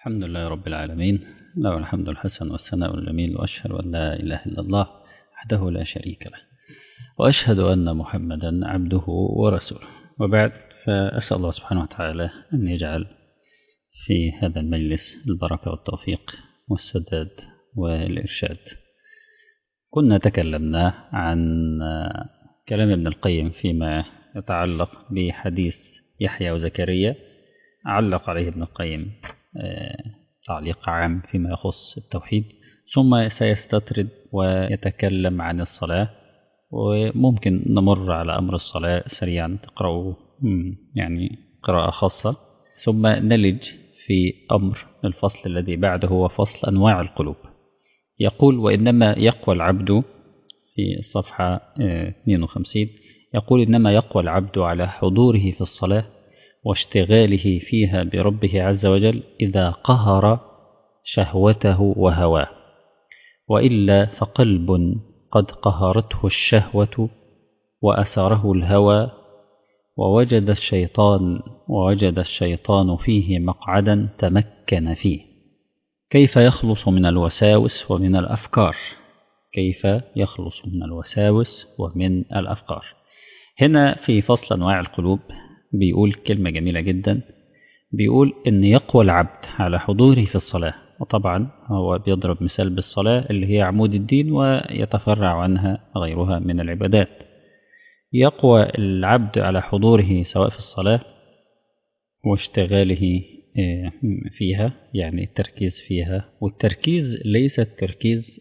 الحمد لله رب العالمين له الحمد الحسن والثناء الجميل وأشهد أن لا إله إلا الله وحده لا شريك له وأشهد أن محمدا عبده ورسوله وبعد فأسأل الله سبحانه وتعالى أن يجعل في هذا المجلس البركة والتوفيق والسداد والإرشاد كنا تكلمنا عن كلام ابن القيم فيما يتعلق بحديث يحيى وزكريا علق عليه ابن القيم تعليق عام فيما يخص التوحيد ثم سيستطرد ويتكلم عن الصلاة وممكن نمر على أمر الصلاة سريعا تقرأه يعني قراءة خاصة ثم نلج في أمر الفصل الذي بعده هو فصل أنواع القلوب يقول وإنما يقوى العبد في الصفحة 52 يقول إنما يقوى العبد على حضوره في الصلاة واشتغاله فيها بربه عز وجل إذا قهر شهوته وهواه وإلا فقلب قد قهرته الشهوة وأسره الهوى ووجد الشيطان ووجد الشيطان فيه مقعدا تمكن فيه كيف يخلص من الوساوس ومن الأفكار كيف يخلص من الوساوس ومن الأفكار هنا في فصل أنواع القلوب بيقول كلمة جميلة جدا بيقول إن يقوى العبد على حضوره في الصلاة وطبعا هو بيضرب مثال بالصلاة اللي هي عمود الدين ويتفرع عنها غيرها من العبادات يقوى العبد على حضوره سواء في الصلاة واشتغاله فيها يعني التركيز فيها والتركيز ليس التركيز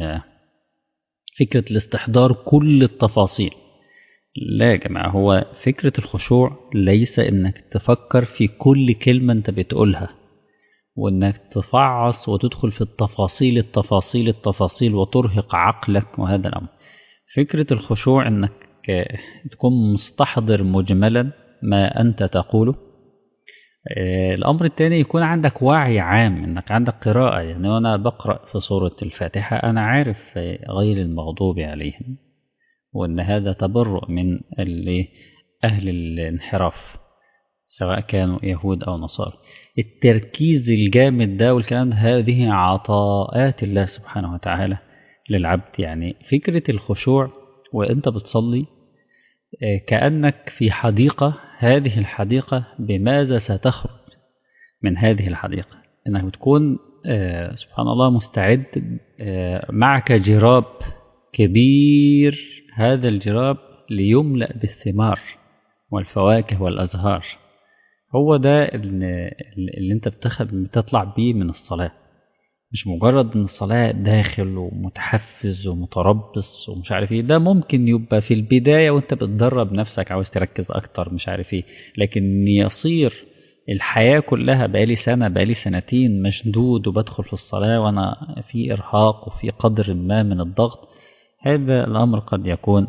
فكرة الاستحضار كل التفاصيل لا يا جماعة هو فكرة الخشوع ليس انك تفكر في كل كلمة انت بتقولها وانك تفعص وتدخل في التفاصيل التفاصيل التفاصيل وترهق عقلك وهذا الامر فكرة الخشوع انك تكون مستحضر مجملا ما انت تقوله الامر الثاني يكون عندك وعي عام انك عندك قراءة يعني وانا بقرأ في سورة الفاتحة انا عارف غير المغضوب عليهم وأن هذا تبرؤ من أهل الانحراف سواء كانوا يهود أو نصارى التركيز الجامد ده والكلام ده هذه عطاءات الله سبحانه وتعالى للعبد يعني فكرة الخشوع وأنت بتصلي كأنك في حديقة هذه الحديقة بماذا ستخرج من هذه الحديقة أنك بتكون سبحان الله مستعد معك جراب كبير هذا الجراب ليملأ بالثمار والفواكه والأزهار هو ده اللي, اللي انت بتطلع بيه من الصلاة مش مجرد ان الصلاة داخل ومتحفز ومتربص ومش عارف ايه ده ممكن يبقى في البداية وانت بتدرب نفسك عاوز تركز اكتر مش عارف ايه لكن يصير الحياة كلها بقالي سنة بقالي سنتين مشدود وبدخل في الصلاة وانا في ارهاق وفي قدر ما من الضغط هذا الأمر قد يكون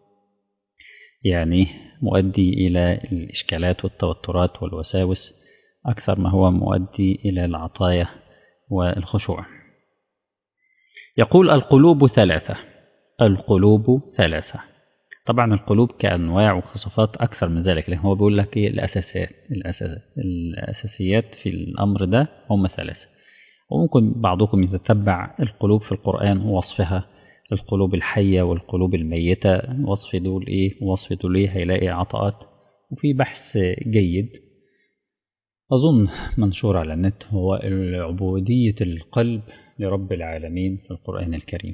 يعني مؤدي إلى الإشكالات والتوترات والوساوس أكثر ما هو مؤدي إلى العطايا والخشوع يقول القلوب ثلاثة القلوب ثلاثة طبعا القلوب كأنواع وخصوصات أكثر من ذلك لكن هو بيقول لك إيه الأساسيات الأساس الأساسيات في الأمر ده هم ثلاثة وممكن بعضكم يتتبع القلوب في القرآن ووصفها القلوب الحية والقلوب الميتة وصف دول إيه وصف دول إيه هيلاقي عطاءات وفي بحث جيد أظن منشور على النت هو عبودية القلب لرب العالمين في القرآن الكريم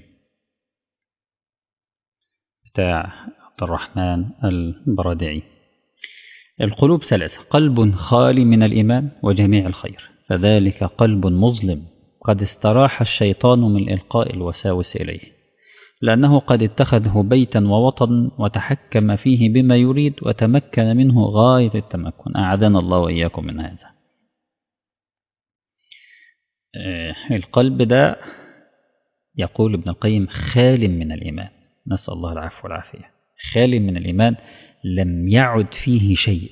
بتاع عبد الرحمن البرادعي القلوب ثلاثة قلب خالي من الإيمان وجميع الخير فذلك قلب مظلم قد استراح الشيطان من إلقاء الوساوس إليه لأنه قد اتخذه بيتا ووطن وتحكم فيه بما يريد وتمكن منه غاية التمكن أعاذنا الله وإياكم من هذا القلب ده يقول ابن القيم خال من الإيمان نسأل الله العفو والعافية خال من الإيمان لم يعد فيه شيء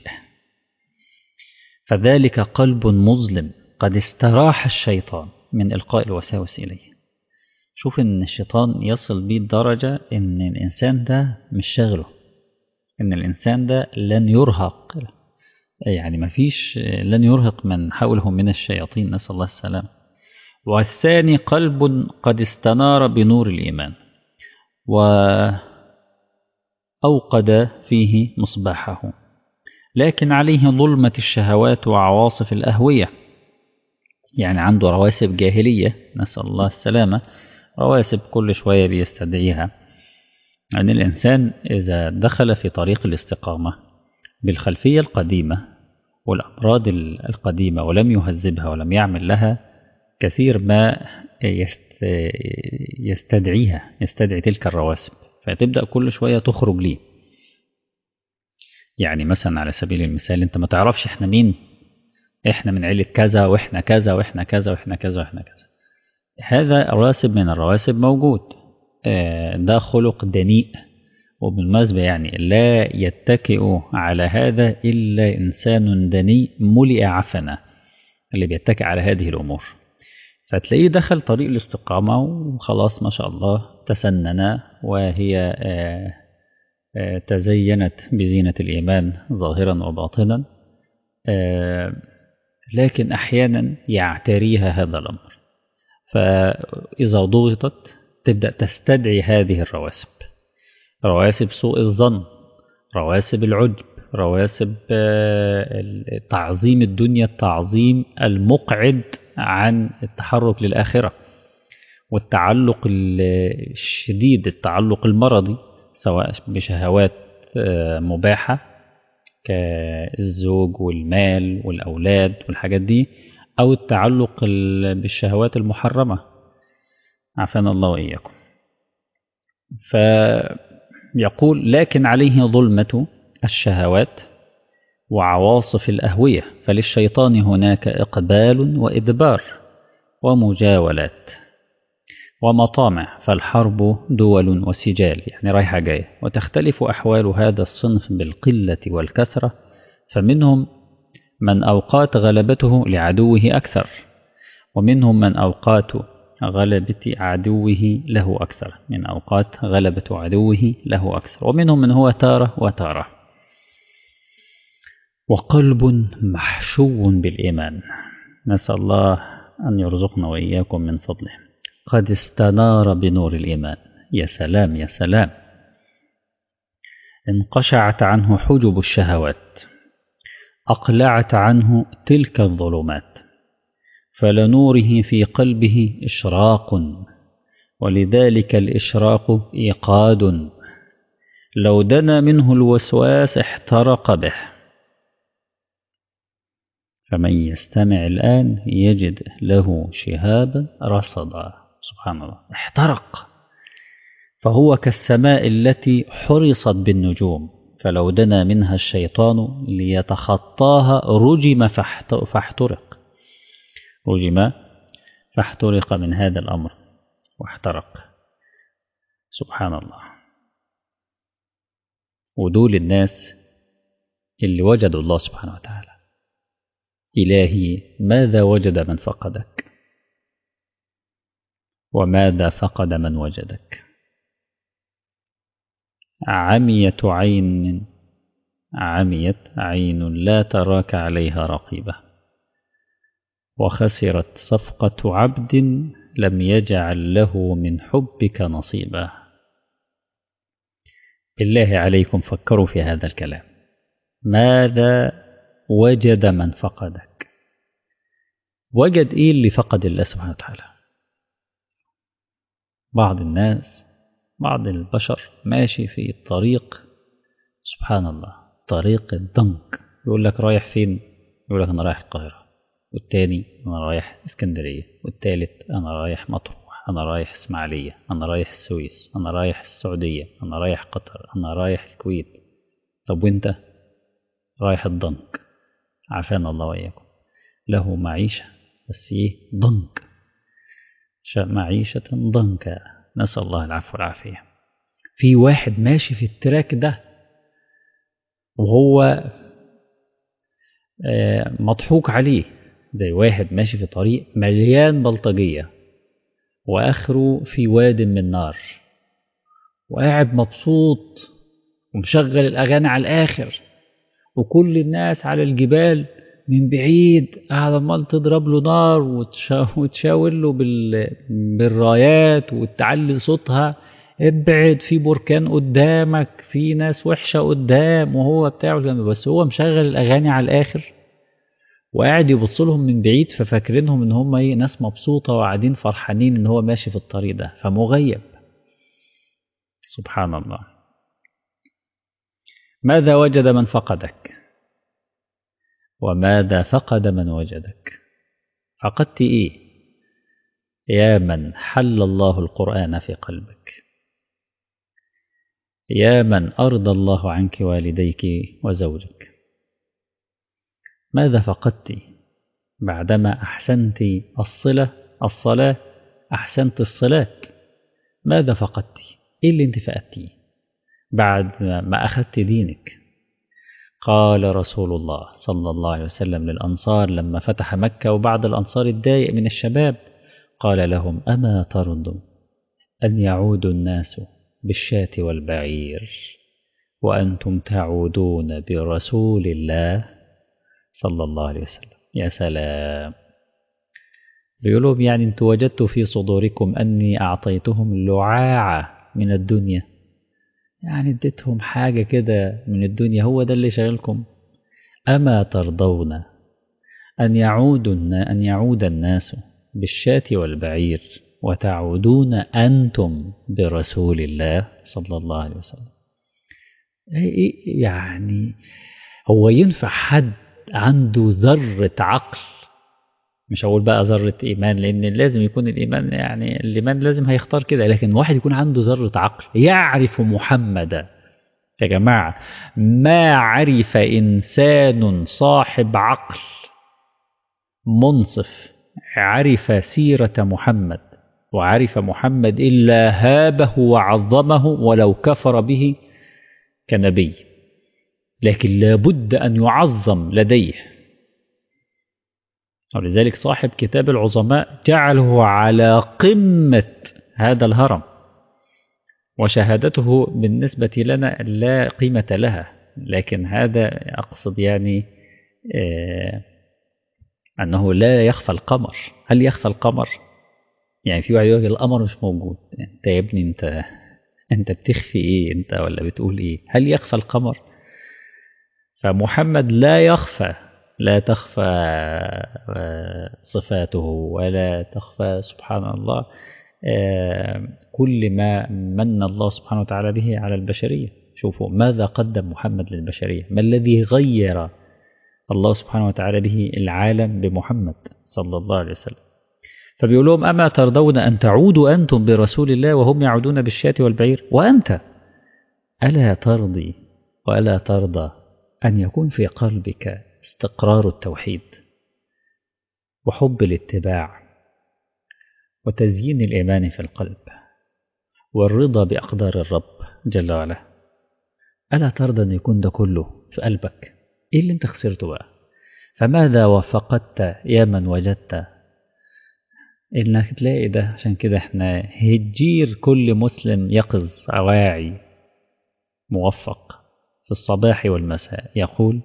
فذلك قلب مظلم قد استراح الشيطان من إلقاء الوساوس إليه شوف ان الشيطان يصل بيه الدرجة ان الانسان ده مش شغله ان الانسان ده لن يرهق يعني ما فيش لن يرهق من حولهم من الشياطين نسأل الله السلام والثاني قلب قد استنار بنور الإيمان وأوقد فيه مصباحه لكن عليه ظلمة الشهوات وعواصف الأهوية يعني عنده رواسب جاهلية نسأل الله السلامة رواسب كل شوية بيستدعيها أن الإنسان إذا دخل في طريق الاستقامة بالخلفية القديمة والأمراض القديمة ولم يهذبها ولم يعمل لها كثير ما يستدعيها يستدعي تلك الرواسب فتبدأ كل شوية تخرج ليه يعني مثلا على سبيل المثال انت ما تعرفش احنا مين احنا من عيلة كذا واحنا كذا واحنا كذا واحنا كذا واحنا كذا هذا راسب من الرواسب موجود ده خلق دنيء وبالمناسبة يعني لا يتكئ على هذا إلا إنسان دنيء ملئ عفنا اللي بيتكئ على هذه الأمور فتلاقيه دخل طريق الاستقامة وخلاص ما شاء الله تسنن وهي تزينت بزينة الإيمان ظاهرا وباطنا لكن أحيانا يعتريها هذا الأمر فإذا ضغطت تبدأ تستدعي هذه الرواسب رواسب سوء الظن رواسب العجب رواسب تعظيم الدنيا التعظيم المقعد عن التحرك للآخرة والتعلق الشديد التعلق المرضي سواء بشهوات مباحة كالزوج والمال والأولاد والحاجات دي أو التعلق بالشهوات المحرمة عافانا الله وإياكم فيقول لكن عليه ظلمة الشهوات وعواصف الأهوية فللشيطان هناك إقبال وإدبار ومجاولات ومطامع فالحرب دول وسجال يعني رايحة جاية وتختلف أحوال هذا الصنف بالقلة والكثرة فمنهم من أوقات غلبته لعدوه أكثر ومنهم من أوقات غلبة عدوه له أكثر من أوقات غلبة عدوه له أكثر ومنهم من هو تارة وتارة وقلب محشو بالإيمان نسأل الله أن يرزقنا وإياكم من فضله قد استنار بنور الإيمان يا سلام يا سلام انقشعت عنه حجب الشهوات أقلعت عنه تلك الظلمات فلنوره في قلبه إشراق ولذلك الإشراق إيقاد لو دنا منه الوسواس احترق به فمن يستمع الآن يجد له شهابا رصدا سبحان الله احترق فهو كالسماء التي حرصت بالنجوم فلو دنا منها الشيطان ليتخطاها رجم فاحترق رجم فاحترق من هذا الأمر واحترق سبحان الله ودول الناس اللي وجدوا الله سبحانه وتعالى إلهي ماذا وجد من فقدك وماذا فقد من وجدك عمية عين عميت عين لا تراك عليها رقيبة وخسرت صفقة عبد لم يجعل له من حبك نصيبا بالله عليكم فكروا في هذا الكلام ماذا وجد من فقدك وجد ايه اللي فقد الله سبحانه وتعالى بعض الناس بعض البشر ماشي في الطريق سبحان الله طريق الضنك يقول لك رايح فين يقول لك انا رايح القاهره والتاني انا رايح اسكندريه والتالت انا رايح مطروح انا رايح اسماعيليه انا رايح السويس انا رايح السعوديه انا رايح قطر انا رايح الكويت طب وانت رايح الضنك عافانا الله واياكم له معيشه بس ايه ضنك معيشه ضنكا نسال الله العفو والعافيه في واحد ماشي في التراك ده وهو مضحوك عليه زي واحد ماشي في طريق مليان بلطجية وآخره في واد من نار وقاعد مبسوط ومشغل الأغاني على الآخر وكل الناس على الجبال من بعيد قاعد عمال تضرب له نار وتشا- وتشاور له بال... بالرايات وتعلي صوتها ابعد في بركان قدامك في ناس وحشة قدام وهو بتاعه جنب بس هو مشغل الأغاني على الآخر وقاعد يبص لهم من بعيد ففاكرينهم ان هم ايه ناس مبسوطة وقاعدين فرحانين ان هو ماشي في الطريق ده فمغيب سبحان الله ماذا وجد من فقدك وماذا فقد من وجدك فقدت ايه يا من حل الله القرآن في قلبك يا من أرضى الله عنك والديك وزوجك ماذا فقدت بعدما أحسنت الصلة الصلاة أحسنت الصلاة ماذا فقدت إيه اللي أنت فقدتيه بعد ما- ما أخذت دينك قال رسول الله صلى الله عليه وسلم للأنصار لما فتح مكة وبعد الأنصار الضايق من الشباب قال لهم أما ترضوا أن يعود الناس بالشاة والبعير وأنتم تعودون برسول الله صلى الله عليه وسلم يا سلام بيقولوا يعني انتوا وجدتوا في صدوركم أني أعطيتهم لعاعة من الدنيا يعني اديتهم حاجة كده من الدنيا هو ده اللي شغلكم أما ترضون أن يعود أن يعود الناس بالشاة والبعير وتعودون أنتم برسول الله صلى الله عليه وسلم إيه- يعني هو ينفع حد عنده ذرة عقل مش هقول بقى ذرة إيمان لأن لازم يكون الإيمان يعني الإيمان لازم هيختار كده لكن واحد يكون عنده ذرة عقل يعرف محمدا يا جماعة ما عرف إنسان صاحب عقل منصف عرف سيرة محمد وعرف محمد إلا هابه وعظمه ولو كفر به كنبي لكن لابد أن يعظم لديه ولذلك صاحب كتاب العظماء جعله على قمة هذا الهرم وشهادته بالنسبة لنا لا قيمة لها لكن هذا أقصد يعني آه أنه لا يخفى القمر هل يخفى القمر؟ يعني في واحد يقول لك القمر مش موجود انت يا ابني انت انت بتخفي ايه انت ولا بتقول ايه هل يخفى القمر فمحمد لا يخفى لا تخفى آه، صفاته ولا تخفى سبحان الله آه، كل ما من الله سبحانه وتعالى به على البشرية شوفوا ماذا قدم محمد للبشرية ما الذي غير الله سبحانه وتعالى به العالم بمحمد صلى الله عليه وسلم فبيقول لهم أما ترضون أن تعودوا أنتم برسول الله وهم يعودون بالشاة والبعير وأنت ألا ترضي وألا ترضى أن يكون في قلبك استقرار التوحيد وحب الاتباع وتزيين الإيمان في القلب والرضا بأقدار الرب جل وعلا ألا ترضى أن يكون ده كله في قلبك إيه اللي أنت خسرته بقى فماذا وفقدت يا من وجدت انك تلاقي ده عشان كده احنا هتجير كل مسلم يقظ واعي موفق في الصباح والمساء يقول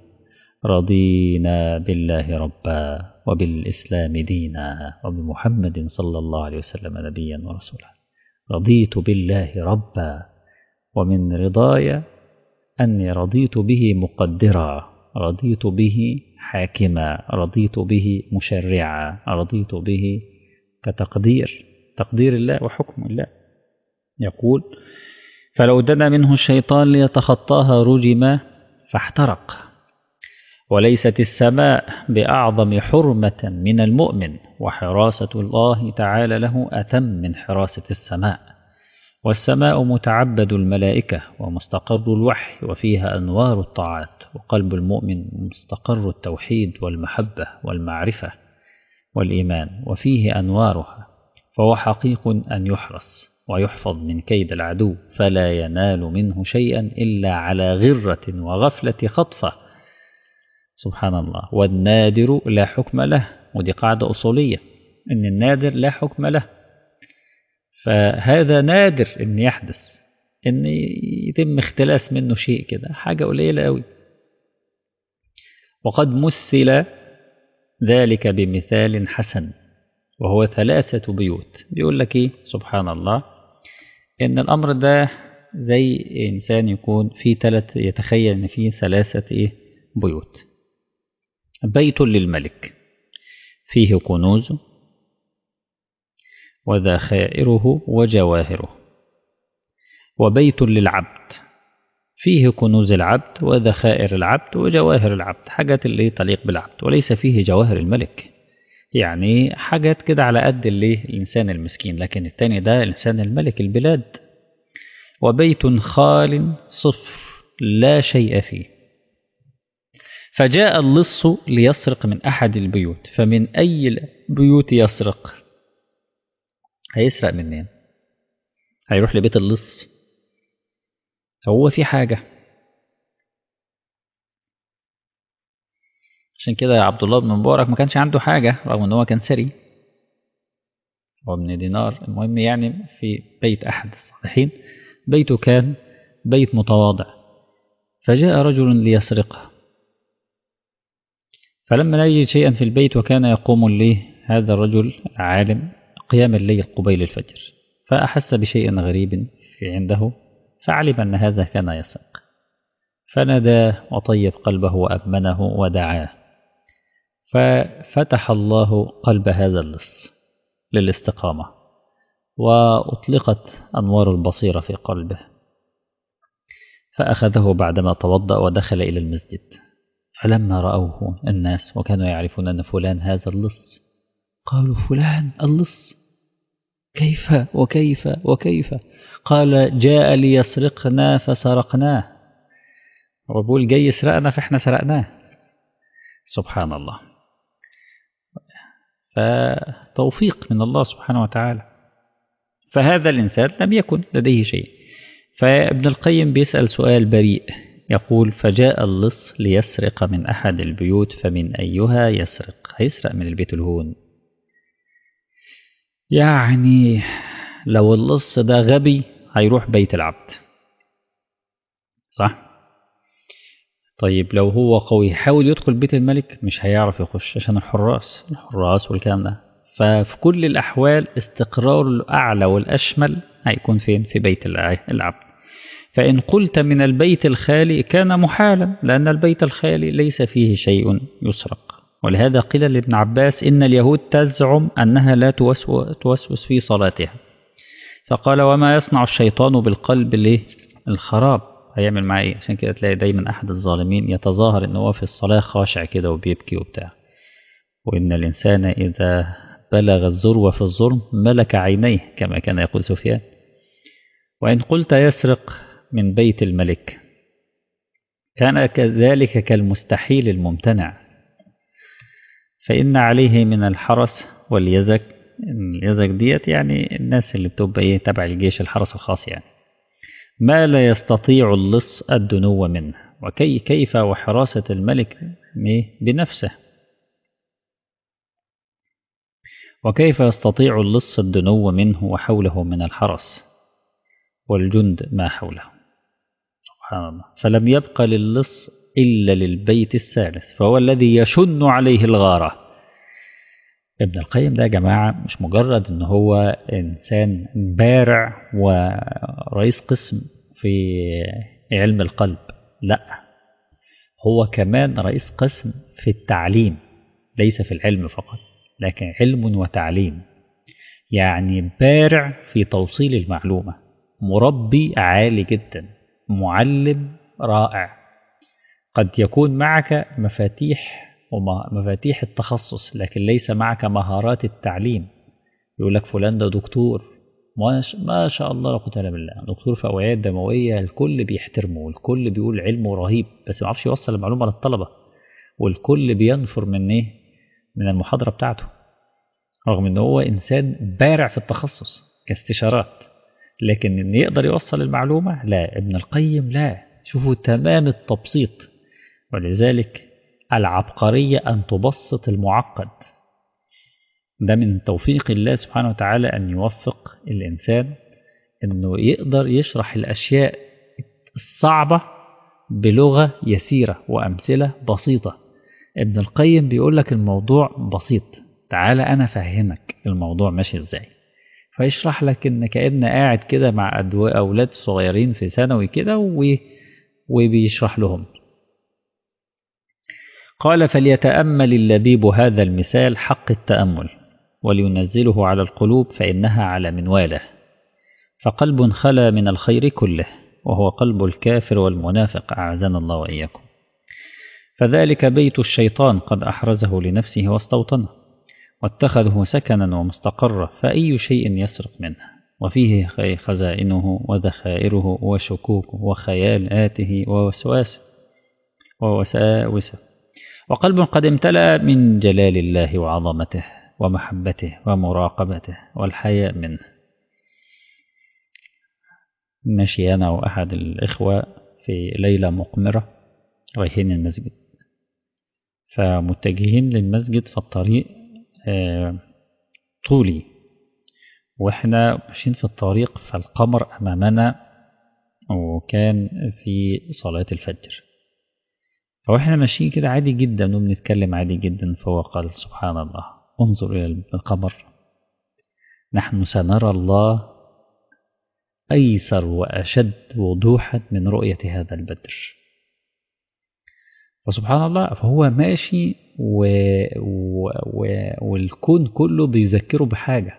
رضينا بالله ربا وبالإسلام دينا وبمحمد صلى الله عليه وسلم نبيا ورسولا رضيت بالله ربا ومن رضاي أني رضيت به مقدرا رضيت به حاكما رضيت به مشرعا رضيت به كتقدير تقدير الله وحكم الله يقول فلو دنا منه الشيطان ليتخطاها رجما فاحترق وليست السماء بأعظم حرمة من المؤمن وحراسة الله تعالى له أتم من حراسة السماء والسماء متعبد الملائكة ومستقر الوحي وفيها أنوار الطاعات وقلب المؤمن مستقر التوحيد والمحبة والمعرفة والإيمان وفيه أنوارها فهو حقيق أن يحرس ويحفظ من كيد العدو فلا ينال منه شيئا إلا على غرة وغفلة خطفة سبحان الله والنادر لا حكم له ودي قاعدة أصولية إن النادر لا حكم له فهذا نادر إن يحدث إن يتم اختلاس منه شيء كده حاجة قليلة أوي وقد مثل ذلك بمثال حسن وهو ثلاثة بيوت بيقول لك إيه سبحان الله إن الأمر ده زي إنسان يكون في ثلاث يتخيل إن فيه ثلاثة إيه بيوت بيت للملك فيه كنوز وذخائره وجواهره وبيت للعبد فيه كنوز العبد وذخائر العبد وجواهر العبد حاجات اللي تليق بالعبد وليس فيه جواهر الملك يعني حاجات كده على قد اللي الإنسان المسكين لكن التاني ده الإنسان الملك البلاد وبيت خال صفر لا شيء فيه فجاء اللص ليسرق من أحد البيوت فمن أي البيوت يسرق هيسرق منين هيروح لبيت اللص هو في حاجة عشان كده عبد الله بن مبارك ما كانش عنده حاجة رغم ان هو كان سري هو ابن دينار المهم يعني في بيت أحد الصالحين بيته كان بيت متواضع فجاء رجل ليسرقه فلما لا يجد شيئا في البيت وكان يقوم لي هذا الرجل العالم قيام الليل قبيل الفجر فأحس بشيء غريب في عنده فعلم أن هذا كان يسرق فناداه وطيب قلبه وأمنه ودعاه ففتح الله قلب هذا اللص للاستقامة وأطلقت أنوار البصيرة في قلبه فأخذه بعدما توضأ ودخل إلى المسجد فلما رأوه الناس وكانوا يعرفون أن فلان هذا اللص قالوا فلان اللص كيف وكيف وكيف قال جاء ليسرقنا فسرقناه وبقول جاي يسرقنا فاحنا سرقناه سبحان الله فتوفيق من الله سبحانه وتعالى فهذا الإنسان لم يكن لديه شيء فابن القيم بيسأل سؤال بريء يقول فجاء اللص ليسرق من أحد البيوت فمن أيها يسرق هيسرق من البيت الهون يعني لو اللص ده غبي هيروح بيت العبد صح طيب لو هو قوي يحاول يدخل بيت الملك مش هيعرف يخش عشان الحراس الحراس والكلام ده ففي كل الأحوال استقرار الأعلى والأشمل هيكون فين في بيت العبد فإن قلت من البيت الخالي كان محالا لأن البيت الخالي ليس فيه شيء يسرق ولهذا قيل لابن عباس إن اليهود تزعم أنها لا توسوس في صلاتها فقال وما يصنع الشيطان بالقلب ليه الخراب هيعمل معاه ايه عشان كده تلاقي دايما احد الظالمين يتظاهر ان هو في الصلاه خاشع كده وبيبكي وبتاع وان الانسان اذا بلغ الذروه في الظلم ملك عينيه كما كان يقول سفيان وان قلت يسرق من بيت الملك كان كذلك كالمستحيل الممتنع فإن عليه من الحرس واليزك اليزك ديت يعني الناس اللي بتبقى ايه تبع الجيش الحرس الخاص يعني ما لا يستطيع اللص الدنو منه وكي كيف وحراسة الملك بنفسه وكيف يستطيع اللص الدنو منه وحوله من الحرس والجند ما حوله سبحان الله فلم يبق للص إلا للبيت الثالث فهو الذي يشن عليه الغارة ابن القيم ده يا جماعة مش مجرد ان هو انسان بارع ورئيس قسم في علم القلب لا هو كمان رئيس قسم في التعليم ليس في العلم فقط لكن علم وتعليم يعني بارع في توصيل المعلومة مربي عالي جدا معلم رائع قد يكون معك مفاتيح ومفاتيح التخصص لكن ليس معك مهارات التعليم يقول لك فلان ده دكتور ما شاء الله لا قوه الا بالله دكتور في اوعيه دمويه الكل بيحترمه والكل بيقول علمه رهيب بس ما يعرفش يوصل المعلومه للطلبه والكل بينفر من ايه من المحاضره بتاعته رغم ان هو انسان بارع في التخصص كاستشارات لكن ان يقدر يوصل المعلومه لا ابن القيم لا شوفوا تمام التبسيط ولذلك العبقرية أن تبسط المعقد ده من توفيق الله سبحانه وتعالى أن يوفق الإنسان أنه يقدر يشرح الأشياء الصعبة بلغة يسيرة وأمثلة بسيطة ابن القيم بيقول لك الموضوع بسيط تعالى أنا أفهمك الموضوع ماشي إزاي فيشرح لك إن كأن قاعد كده مع أدو- أولاد صغيرين في ثانوي كده و- وبيشرح لهم قال فليتأمل اللبيب هذا المثال حق التأمل ولينزله على القلوب فإنها على منواله فقلب خلا من الخير كله وهو قلب الكافر والمنافق أعزنا الله وإياكم فذلك بيت الشيطان قد أحرزه لنفسه واستوطنه واتخذه سكنا ومستقرا فأي شيء يسرق منه وفيه خي- خزائنه وذخائره وشكوكه وخيالاته ووسواسه ووساوسه وقلب قد امتلأ من جلال الله وعظمته ومحبته ومراقبته والحياء منه ماشي أنا وأحد الإخوة في ليلة مقمرة رايحين المسجد فمتجهين للمسجد في الطريق آه، طولي واحنا ماشيين في الطريق فالقمر أمامنا وكان في صلاة الفجر فاحنا ماشيين كده عادي جدا وبنتكلم عادي جدا فهو قال سبحان الله انظر إلى القمر نحن سنرى الله أيسر وأشد وضوحا من رؤية هذا البدر فسبحان الله فهو ماشي و... و... و... والكون كله بيذكره بحاجة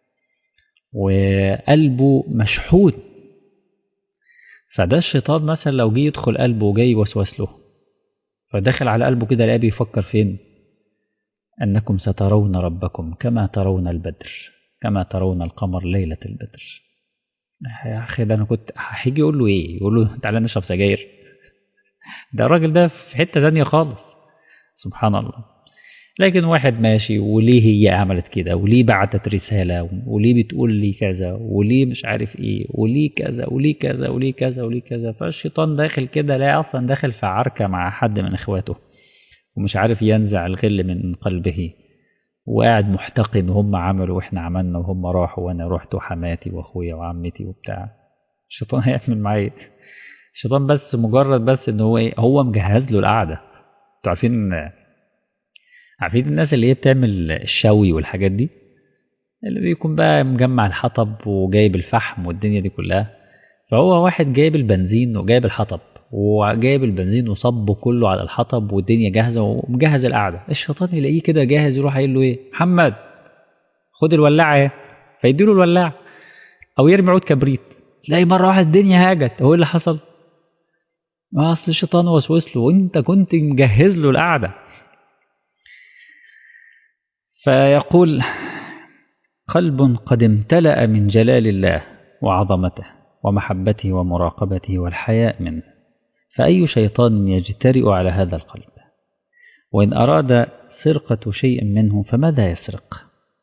وقلبه مشحون فده الشيطان مثلا لو جه يدخل قلبه وجاي يوسوس له فدخل على قلبه كده لقاه بيفكر فين أنكم سترون ربكم كما ترون البدر كما ترون القمر ليلة البدر يا أخي ده أنا كنت هيجي يقول له إيه يقول له تعالى نشرب سجاير ده الراجل ده في حتة تانية خالص سبحان الله لكن واحد ماشي وليه هي عملت كده وليه بعتت رسالة وليه بتقول لي كذا وليه مش عارف ايه وليه كذا وليه كذا وليه كذا وليه كذا فالشيطان داخل كده لا اصلا داخل في عركة مع حد من اخواته ومش عارف ينزع الغل من قلبه وقاعد محتقن وهم عملوا واحنا عملنا وهم راحوا وانا رحت وحماتي واخويا وعمتي وبتاع الشيطان هيعمل معايا الشيطان بس مجرد بس ان هو ايه هو مجهز له القعده انتوا عارفين عارفين الناس اللي هي بتعمل الشوي والحاجات دي اللي بيكون بقى مجمع الحطب وجايب الفحم والدنيا دي كلها فهو واحد جايب البنزين وجايب الحطب وجايب البنزين وصبه كله على الحطب والدنيا جاهزه ومجهز القعده الشيطان يلاقيه كده جاهز يروح قايل له ايه محمد خد الولاعه اهي فيديله الولاعه او يرمي عود كبريت تلاقي مره واحده الدنيا هاجت هو إيه اللي حصل ما اصل الشيطان وسوس له وانت كنت مجهز له القعده فيقول قلب قد امتلأ من جلال الله وعظمته ومحبته ومراقبته والحياء منه فأي شيطان يجترئ على هذا القلب وإن أراد سرقة شيء منه فماذا يسرق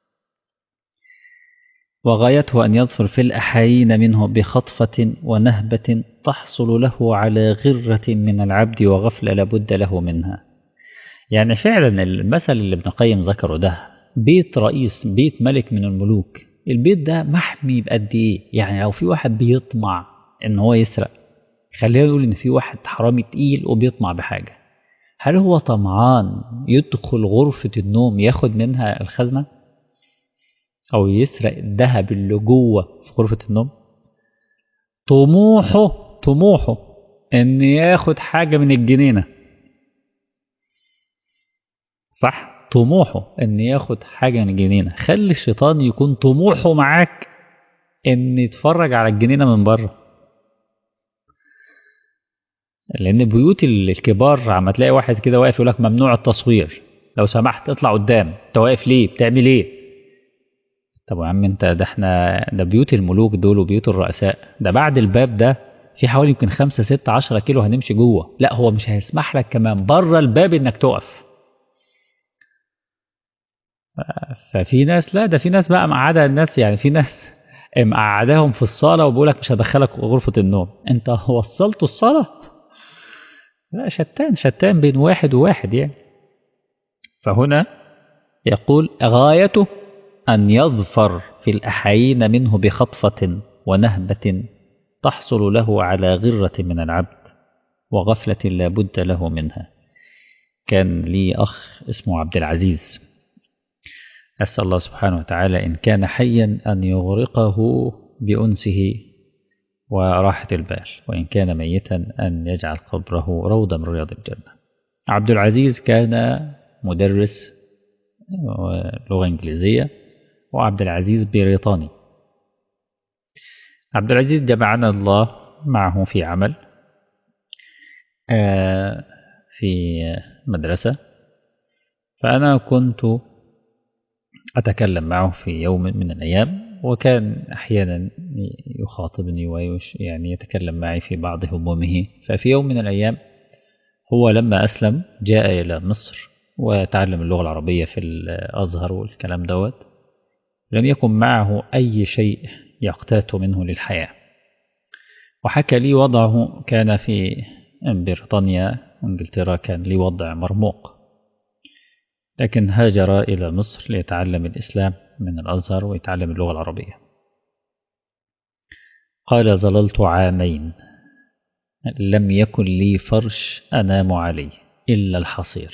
وغايته أن يظفر في الأحايين منه بخطفة ونهبة تحصل له على غرة من العبد وغفلة لابد له منها يعني فعلا المثل اللي ابن القيم ذكره ده بيت رئيس بيت ملك من الملوك البيت ده محمي بقد ايه يعني لو في واحد بيطمع ان هو يسرق خلينا نقول ان في واحد حرامي تقيل وبيطمع بحاجه هل هو طمعان يدخل غرفه النوم ياخد منها الخزنه او يسرق الذهب اللي جوه في غرفه النوم طموحه طموحه ان ياخد حاجه من الجنينه صح طموحه ان ياخد حاجه من الجنينه خلي الشيطان يكون طموحه معاك ان يتفرج على الجنينه من بره لان بيوت الكبار عم تلاقي واحد كده واقف يقول لك ممنوع التصوير لو سمحت اطلع قدام انت واقف ليه بتعمل ايه طب يا عم انت ده احنا ده بيوت الملوك دول وبيوت الرؤساء ده بعد الباب ده في حوالي يمكن خمسة ستة عشرة كيلو هنمشي جوه لا هو مش هيسمح لك كمان بره الباب انك تقف ففي ناس لا ده في ناس بقى مقعدة الناس يعني في ناس مقعداهم في الصالة وبيقول لك مش هدخلك غرفة النوم انت وصلته الصلاة لا شتان شتان بين واحد وواحد يعني فهنا يقول غايته أن يظفر في الأحايين منه بخطفة ونهبة تحصل له على غرة من العبد وغفلة لا بد له منها كان لي أخ اسمه عبد العزيز أسأل الله سبحانه وتعالى إن كان حيا أن يغرقه بأنسه وراحة البال وإن كان ميتا أن يجعل قبره روضة من رياض الجنة عبد العزيز كان مدرس لغة إنجليزية وعبد العزيز بريطاني عبد العزيز جمعنا الله معه في عمل في مدرسة فأنا كنت أتكلم معه في يوم من الأيام وكان أحيانا يخاطبني ويش يعني يتكلم معي في بعض همومه ففي يوم من الأيام هو لما أسلم جاء إلى مصر وتعلم اللغة العربية في الأزهر والكلام دوت لم يكن معه أي شيء يقتات منه للحياة وحكى لي وضعه كان في بريطانيا انجلترا كان لي وضع مرموق لكن هاجر إلى مصر ليتعلم الإسلام من الأزهر ويتعلم اللغة العربية قال ظللت عامين لم يكن لي فرش أنام عليه إلا الحصير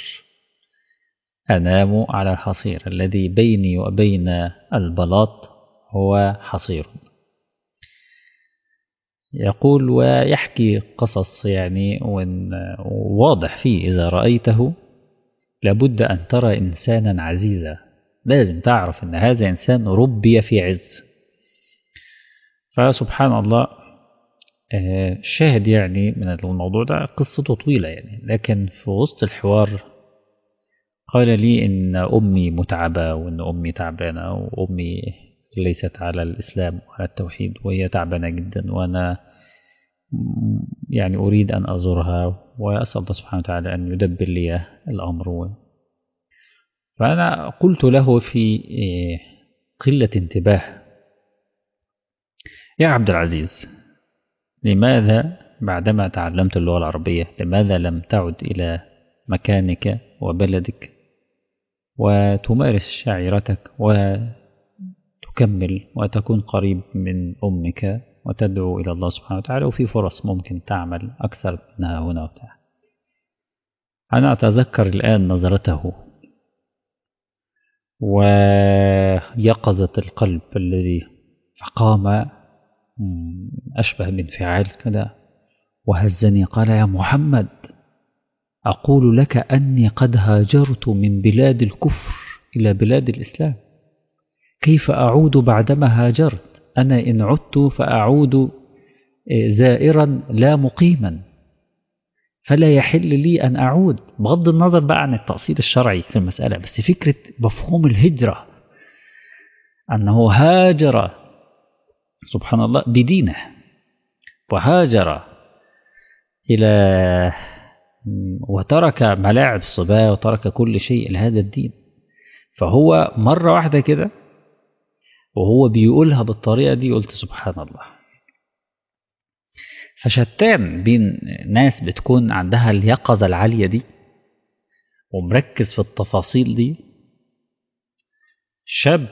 أنام على الحصير الذي بيني وبين البلاط هو حصير يقول ويحكي قصص يعني وواضح فيه إذا رأيته لابد أن ترى إنسانا عزيزا لازم تعرف أن هذا إنسان ربي في عز فسبحان الله شاهد يعني من الموضوع ده قصته طويلة يعني لكن في وسط الحوار قال لي إن أمي متعبة وإن أمي تعبانة وأمي ليست على الإسلام وعلى التوحيد وهي تعبانة جدا وأنا يعني أريد أن أزورها وأسأل الله سبحانه وتعالى أن يدبر لي الأمر فأنا قلت له في قلة انتباه يا عبد العزيز لماذا بعدما تعلمت اللغة العربية لماذا لم تعد إلى مكانك وبلدك وتمارس شعيرتك وتكمل وتكون قريب من أمك وتدعو إلى الله سبحانه وتعالى وفي فرص ممكن تعمل أكثر منها هنا وتعالى أنا أتذكر الآن نظرته ويقظة القلب الذي فقام أشبه بانفعال كذا وهزني قال يا محمد أقول لك أني قد هاجرت من بلاد الكفر إلى بلاد الإسلام كيف أعود بعدما هاجرت أنا إن عدت فأعود زائرا لا مقيما فلا يحل لي أن أعود بغض النظر بقى عن التأصيل الشرعي في المسألة بس فكرة مفهوم الهجرة أنه هاجر سبحان الله بدينه وهاجر إلى وترك ملاعب الصباة وترك كل شيء لهذا الدين فهو مرة واحدة كده وهو بيقولها بالطريقة دي قلت سبحان الله فشتان بين ناس بتكون عندها اليقظة العالية دي ومركز في التفاصيل دي شاب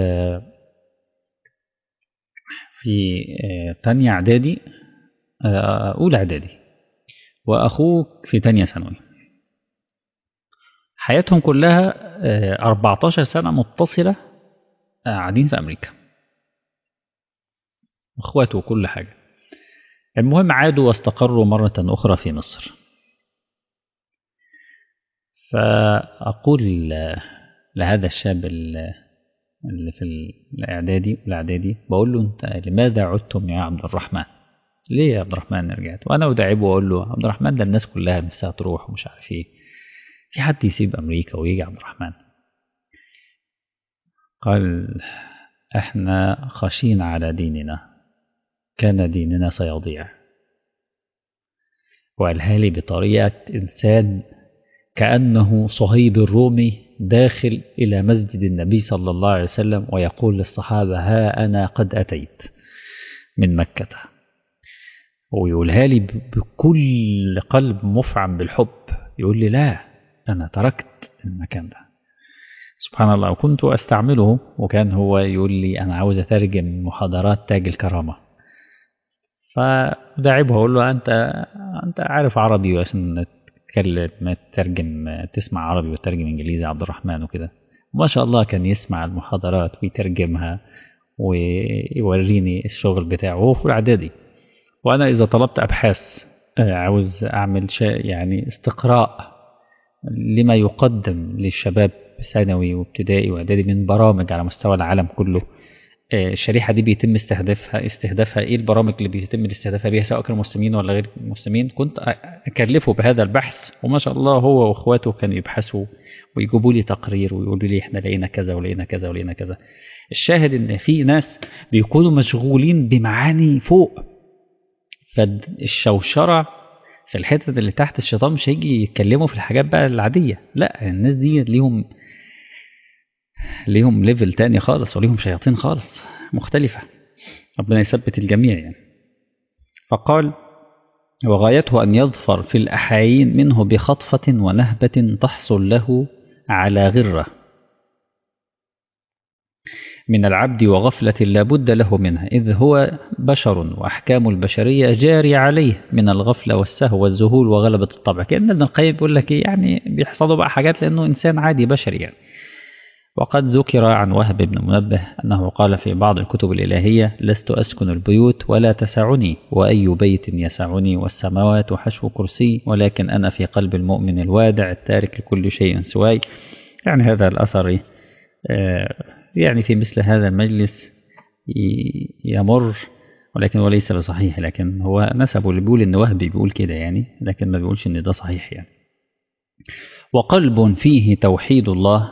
في تانية إعدادي أولى إعدادي وأخوك في تانية ثانوي حياتهم كلها 14 سنة متصلة قاعدين في أمريكا اخواته وكل حاجة المهم عادوا واستقروا مرة أخرى في مصر فأقول لهذا الشاب اللي في الإعدادي الإعدادي بقول له أنت لماذا عدتم يا عبد الرحمن؟ ليه يا عبد الرحمن رجعت؟ وأنا أداعبه وأقول له عبد الرحمن ده الناس كلها نفسها تروح ومش عارف إيه في حد يسيب أمريكا ويجي عبد الرحمن؟ قال احنا خشين على ديننا كان ديننا سيضيع وقالها لي بطريقة إنسان كأنه صهيب الرومي داخل إلى مسجد النبي صلى الله عليه وسلم ويقول للصحابة ها أنا قد أتيت من مكة ويقولها لي بكل قلب مفعم بالحب يقول لي لا أنا تركت المكان ده سبحان الله وكنت أستعمله وكان هو يقول لي أنا عاوز أترجم محاضرات تاج الكرامة فداعبه أقول له أنت أنت عارف عربي عشان تتكلم تترجم تسمع عربي وتترجم انجليزي عبد الرحمن وكده ما شاء الله كان يسمع المحاضرات ويترجمها ويوريني الشغل بتاعه وهو في الاعدادي وانا اذا طلبت ابحاث عاوز اعمل شيء يعني استقراء لما يقدم للشباب ثانوي وابتدائي واعدادي من برامج على مستوى العالم كله الشريحة دي بيتم استهدافها استهدافها ايه البرامج اللي بيتم الاستهدافها بيها سواء كانوا مسلمين ولا غير مسلمين كنت اكلفه بهذا البحث وما شاء الله هو واخواته كانوا يبحثوا ويجيبوا لي تقرير ويقولوا لي احنا لقينا كذا ولقينا كذا ولقينا كذا الشاهد ان في ناس بيكونوا مشغولين بمعاني فوق فالشوشرة في الحتة اللي تحت الشيطان مش هيجي يتكلموا في الحاجات بقى العادية لا الناس دي ليهم ليهم ليفل تاني خالص وليهم شياطين خالص مختلفة ربنا يثبت الجميع يعني فقال وغايته أن يظفر في الأحايين منه بخطفة ونهبة تحصل له على غرة من العبد وغفلة لا بد له منها إذ هو بشر وأحكام البشرية جارية عليه من الغفلة والسهو والذهول وغلبة الطبع كأن ابن القيم بيقول لك يعني بيحصلوا بقى حاجات لأنه إنسان عادي بشري يعني وقد ذكر عن وهب بن منبه أنه قال في بعض الكتب الإلهية لست أسكن البيوت ولا تسعني وأي بيت يسعني والسماوات حشو كرسي ولكن أنا في قلب المؤمن الوادع التارك لكل شيء سواي يعني هذا الأثر يعني في مثل هذا المجلس يمر ولكن هو ليس بصحيح لكن هو نسبه اللي بيقول ان وهبي بيقول كده يعني لكن ما بيقولش ان ده صحيح يعني وقلب فيه توحيد الله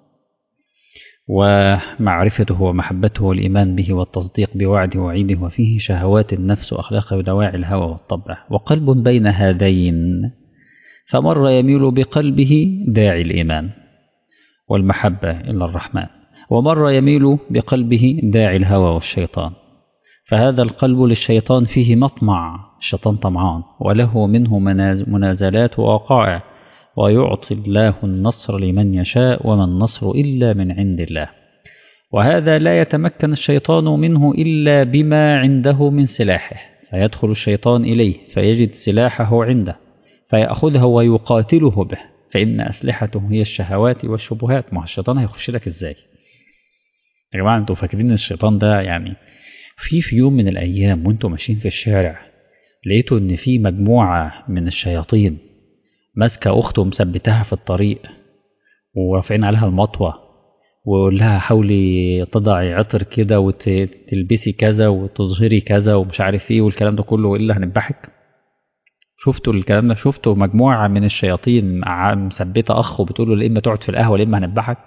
ومعرفته ومحبته والإيمان به والتصديق بوعده ووعيده وفيه شهوات النفس وأخلاقه ودواعي الهوى والطبع وقلب بين هذين فمر يميل بقلبه داعي الإيمان والمحبة إلى الرحمن ومر يميل بقلبه داعي الهوى والشيطان فهذا القلب للشيطان فيه مطمع الشيطان طمعان وله منه منازلات ووقائع ويعطي الله النصر لمن يشاء وما النصر إلا من عند الله وهذا لا يتمكن الشيطان منه إلا بما عنده من سلاحه فيدخل الشيطان إليه فيجد سلاحه عنده فيأخذه ويقاتله به فإن أسلحته هي الشهوات والشبهات ما الشيطان هيخش لك إزاي يا جماعة أنتوا فاكرين الشيطان ده يعني في في يوم من الأيام وأنتوا ماشيين في الشارع لقيتوا إن في مجموعة من الشياطين ماسكة أخته ومثبتها في الطريق ورافعين عليها المطوة ويقول لها حاولي تضعي عطر كده وتلبسي كذا وتظهري كذا ومش عارف ايه والكلام ده كله والا هنذبحك شفتوا الكلام ده شفتوا مجموعة من الشياطين مثبتة أخ وبتقول له يا إما تقعد في القهوة يا إما هنذبحك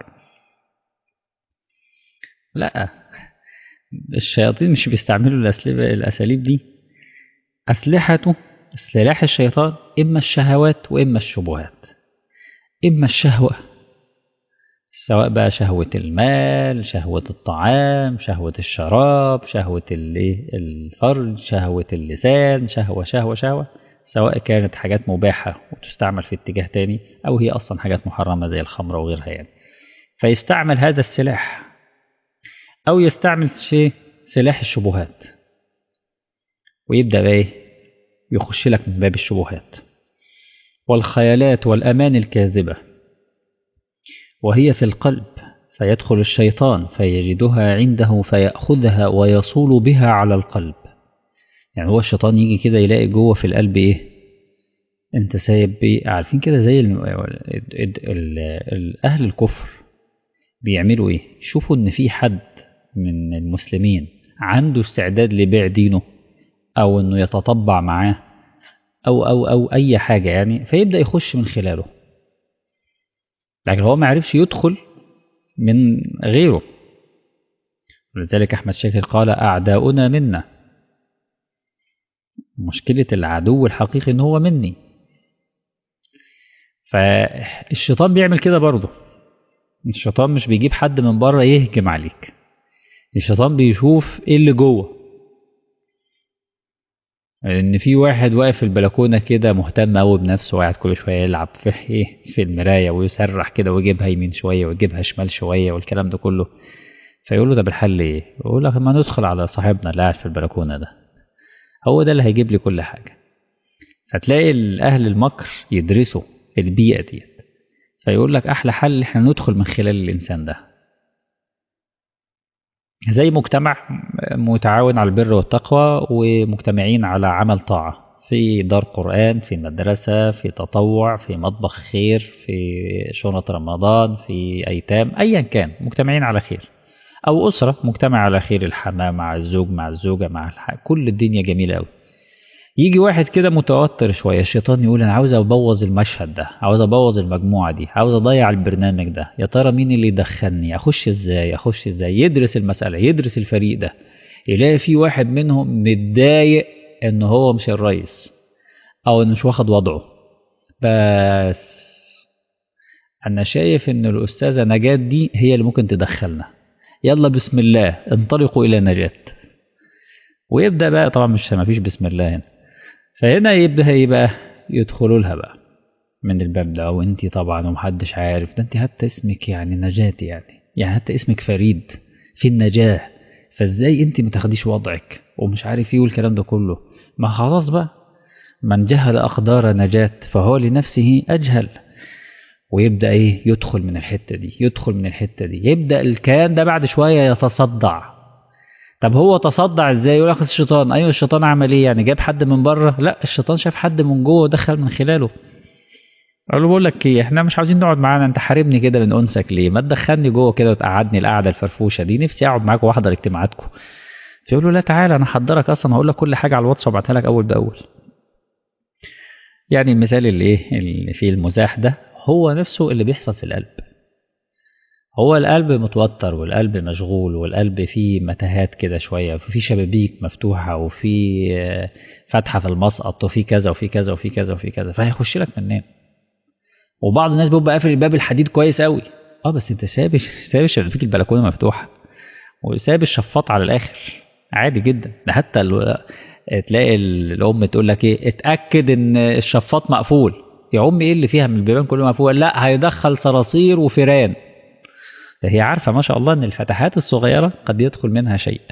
لا الشياطين مش بيستعملوا الأساليب دي أسلحته سلاح الشيطان إما الشهوات وإما الشبهات إما الشهوة سواء بقى شهوة المال شهوة الطعام شهوة الشراب شهوة الفرج شهوة اللسان شهوة شهوة شهوة سواء كانت حاجات مباحة وتستعمل في اتجاه تاني أو هي أصلا حاجات محرمة زي الخمر وغيرها يعني فيستعمل هذا السلاح أو يستعمل شيء سلاح الشبهات ويبدأ بقى إيه يخش لك من باب الشبهات والخيالات والأمان الكاذبة وهي في القلب فيدخل الشيطان فيجدها عنده فيأخذها ويصول بها على القلب يعني هو الشيطان يجي كده يلاقي جوه في القلب ايه انت سايب ايه عارفين كده زي ال ال ال اهل الكفر بيعملوا ايه شوفوا ان في حد من المسلمين عنده استعداد لبيع دينه او انه يتطبع معاه او او او اي حاجه يعني فيبدا يخش من خلاله لكن هو ما عرفش يدخل من غيره ولذلك احمد شاكر قال اعداؤنا منا مشكله العدو الحقيقي ان هو مني فالشيطان بيعمل كده برضه الشيطان مش بيجيب حد من بره يهجم عليك الشيطان بيشوف ايه اللي جوه ان في واحد واقف في البلكونه كده مهتم قوي بنفسه وقاعد كل شويه يلعب في ايه في المرايه ويسرح كده ويجيبها يمين شويه ويجيبها شمال شويه والكلام ده كله فيقول له طب الحل ايه؟ يقول لك ما ندخل على صاحبنا اللي قاعد في البلكونه ده هو ده اللي هيجيب لي كل حاجه فتلاقي أهل المكر يدرسوا البيئة دي فيقول لك أحلى حل إحنا ندخل من خلال الإنسان ده زي مجتمع متعاون على البر والتقوى ومجتمعين على عمل طاعة في دار قرآن في مدرسة في تطوع في مطبخ خير في شنط رمضان في أيتام أيا كان مجتمعين على خير أو أسرة مجتمع على خير الحماة مع الزوج مع الزوجة مع الح... كل الدنيا جميلة أوي يجي واحد كده متوتر شوية الشيطان يقول أنا عاوز أبوظ المشهد ده عاوز أبوظ المجموعة دي عاوز أضيع البرنامج ده يا ترى مين اللي يدخلني أخش إزاي أخش إزاي يدرس المسألة يدرس الفريق ده يلاقي في واحد منهم متضايق إن هو مش الرئيس أو إنه مش واخد وضعه بس أنا شايف إن الأستاذة نجاة دي هي اللي ممكن تدخلنا يلا بسم الله انطلقوا إلى نجاة ويبدأ بقى طبعا مش ما فيش بسم الله هنا فهنا يبدأ ايه بقى يدخلوا لها بقى من الباب ده وانت طبعا ومحدش عارف ده انت حتى اسمك يعني نجاة يعني يعني حتى اسمك فريد في النجاة فازاي انت ما تاخديش وضعك ومش عارف ايه والكلام ده كله ما خلاص بقى من جهل أقدار نجاة فهو لنفسه أجهل ويبدأ ايه يدخل من الحتة دي يدخل من الحتة دي يبدأ الكيان ده بعد شوية يتصدع طب هو تصدع ازاي يقول لك الشيطان ايوه الشيطان عمل ايه يعني جاب حد من بره لا الشيطان شاف حد من جوه ودخل من خلاله قال له بقول لك ايه احنا مش عاوزين نقعد معانا انت حاربني كده من انسك ليه ما تدخلني جوه كده وتقعدني القعده الفرفوشه دي نفسي اقعد معاك واحضر اجتماعاتكم فيقول له لا تعالى انا هحضرك اصلا هقول لك كل حاجه على الواتس وابعتها لك اول باول يعني المثال اللي ايه اللي فيه المزاح ده هو نفسه اللي بيحصل في القلب هو القلب متوتر والقلب مشغول والقلب فيه متاهات كده شوية وفي شبابيك مفتوحة وفي فتحة في المسقط وفي كذا وفي كذا وفي كذا وفي كذا فهيخش لك من النام وبعض الناس بيبقى قافل الباب الحديد كويس قوي اه بس انت ساب ساب الشبابيك البلكونه مفتوحه وساب الشفاط على الاخر عادي جدا ده حتى تلاقي الام تقول لك ايه اتاكد ان الشفاط مقفول يا امي ايه اللي فيها من البيبان كله مقفول لا هيدخل صراصير وفيران هي عارفة ما شاء الله أن الفتحات الصغيرة قد يدخل منها شيء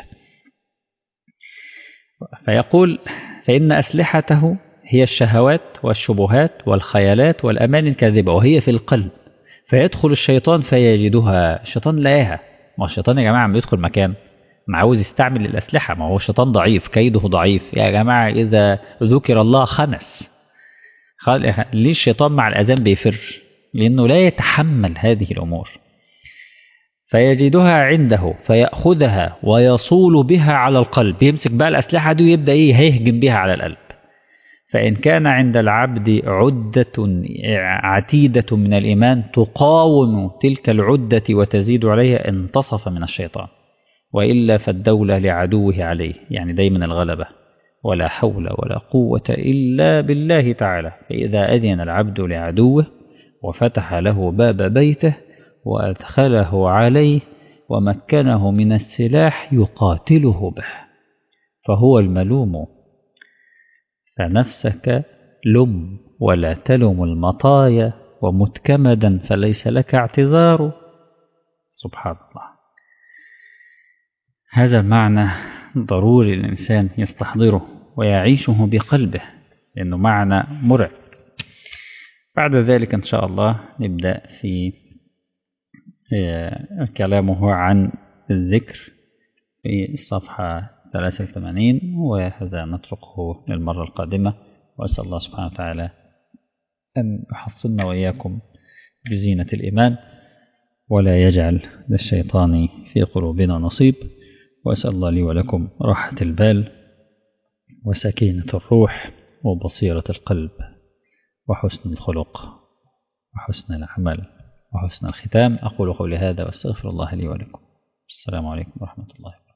فيقول فإن أسلحته هي الشهوات والشبهات والخيالات والأمان الكاذبة وهي في القلب فيدخل الشيطان فيجدها الشيطان لاقاها ما الشيطان يا جماعة لما يدخل مكان ما عاوز يستعمل الأسلحة ما هو الشيطان ضعيف كيده ضعيف يا جماعة إذا ذكر الله خنس ليه الشيطان مع الأذان بيفر لأنه لا يتحمل هذه الأمور فيجدها عنده فيأخذها ويصول بها على القلب يمسك بقى الأسلحة دي ويبدأ إيه هيهجم بها على القلب فإن كان عند العبد عدة عتيدة من الإيمان تقاوم تلك العدة وتزيد عليها انتصف من الشيطان وإلا فالدولة لعدوه عليه يعني دايما الغلبة ولا حول ولا قوة إلا بالله تعالى فإذا أذن العبد لعدوه وفتح له باب بيته وأدخله عليه ومكنه من السلاح يقاتله به فهو الملوم فنفسك لم ولا تلم المطايا ومتكمدا فليس لك اعتذار سبحان الله هذا المعنى ضروري الإنسان يستحضره ويعيشه بقلبه لأنه معنى مرعب بعد ذلك إن شاء الله نبدأ في كلامه عن الذكر في الصفحة 83 وهذا نتركه للمرة القادمة وأسأل الله سبحانه وتعالى أن يحصلنا وإياكم بزينة الإيمان ولا يجعل للشيطان في قلوبنا نصيب وأسأل الله لي ولكم راحة البال وسكينة الروح وبصيرة القلب وحسن الخلق وحسن العمل وحسن الختام أقول قولي هذا وأستغفر الله لي ولكم السلام عليكم ورحمة الله